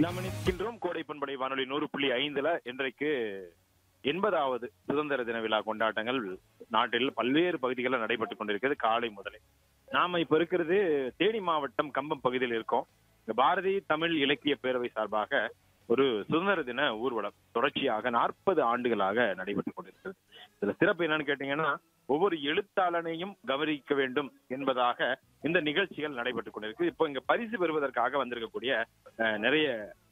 நாம் நிற்கின்றோம் கோடை பண்படை வானொலி நூறு புள்ளி ஐந்துல இன்றைக்கு எண்பதாவது சுதந்திர தின விழா கொண்டாட்டங்கள் நாட்டில் பல்வேறு பகுதிகளில் நடைபெற்றுக் கொண்டிருக்கிறது காலை முதலே நாம இப்ப இருக்கிறது தேனி மாவட்டம் கம்பம் பகுதியில் இருக்கோம் இந்த பாரதி தமிழ் இலக்கிய பேரவை சார்பாக ஒரு சுதந்திர தின ஊர்வலம் தொடர்ச்சியாக நாற்பது ஆண்டுகளாக நடைபெற்றுக் கொண்டிருக்கிறது இதுல சிறப்பு என்னன்னு கேட்டீங்கன்னா ஒவ்வொரு எழுத்தாளனையும் கவனிக்க வேண்டும் என்பதாக இந்த நிகழ்ச்சிகள் நடைபெற்றுக் கொண்டிருக்கு இப்போ இங்க பரிசு பெறுவதற்காக வந்திருக்கக்கூடிய அஹ், நிறைய